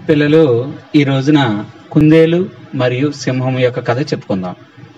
పిల్లలు ఈ రోజున కుందేలు మరియు సింహం యొక్క కథ చెప్పుకుందాం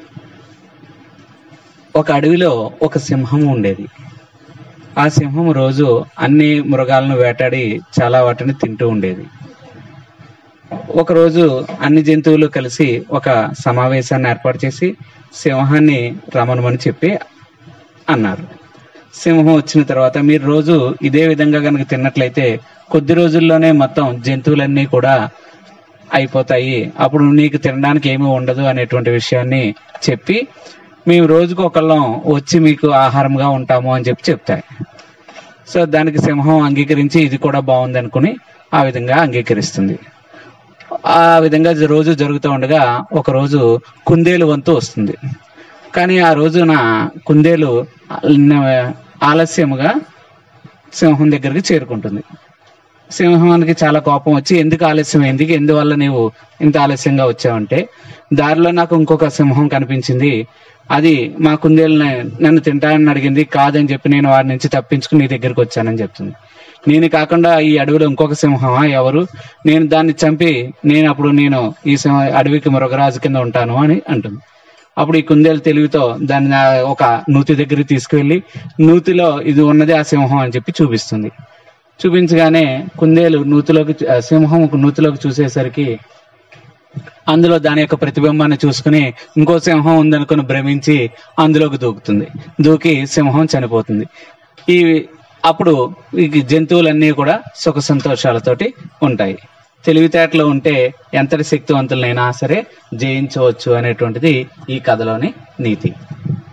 ఒక అడవిలో ఒక సింహం ఉండేది ఆ సింహం రోజు అన్ని మృగాలను వేటాడి చాలా వాటిని తింటూ ఉండేది ఒకరోజు అన్ని జంతువులు కలిసి ఒక సమావేశాన్ని ఏర్పాటు చేసి సింహాన్ని రమణమని చెప్పి అన్నారు సింహం వచ్చిన తర్వాత మీరు రోజు ఇదే విధంగా కనుక తిన్నట్లయితే కొద్ది రోజుల్లోనే మొత్తం జంతువులన్నీ కూడా అయిపోతాయి అప్పుడు నీకు తినడానికి ఏమీ ఉండదు అనేటువంటి విషయాన్ని చెప్పి మేము రోజుకు ఒకళ్ళం వచ్చి మీకు ఆహారంగా ఉంటాము అని చెప్పి చెప్తాయి సో దానికి సింహం అంగీకరించి ఇది కూడా బాగుంది అనుకుని ఆ విధంగా అంగీకరిస్తుంది ఆ విధంగా జ- రోజు జరుగుతూ ఉండగా ఒక రోజు కుందేలు వంతు వస్తుంది కానీ ఆ రోజున కుందేలు ఆ- ఆలస్యముగా సింహం దగ్గరికి చేరుకుంటుంది సింహానికి చాలా కోపం వచ్చి ఎందుకు ఆలస్యం ఎందుకు ఎందువల్ల నీవు ఇంత ఆలస్యంగా వచ్చావంటే దారిలో నాకు ఇంకొక సింహం కనిపించింది అది మా కుందేలుని నన్ను తింటానని అడిగింది కాదని చెప్పి నేను వారి నుంచి తప్పించుకుని నీ దగ్గరికి వచ్చానని చెప్తుంది నేను కాకుండా ఈ అడవిలో ఇంకొక సింహమా ఎవరు నేను దాన్ని చంపి నేను అప్పుడు నేను ఈ సింహ అడవికి మృగరాజు కింద ఉంటాను అని అంటుంది అప్పుడు ఈ కుందేలు తెలివితో దాన్ని నా ఒక నూతి దగ్గరికి తీసుకువెళ్ళి నూతిలో ఇది ఉన్నది ఆ సింహం అని చెప్పి చూపిస్తుంది చూపించగానే కుందేలు నూతిలోకి ఆ సింహం ఒక నూతిలోకి చూసేసరికి అందులో దాని యొక్క ప్రతిబింబాన్ని చూసుకుని ఇంకో సింహం ఉందనుకుని భ్రమించి అందులోకి దూకుతుంది దూకి సింహం చనిపోతుంది ఈ అప్పుడు ఈ జంతువులన్నీ కూడా సుఖ సంతోషాలతోటి ఉంటాయి తెలివితేటలు ఉంటే ఎంతటి శక్తివంతులైనా సరే జయించవచ్చు అనేటువంటిది ఈ కథలోని నీతి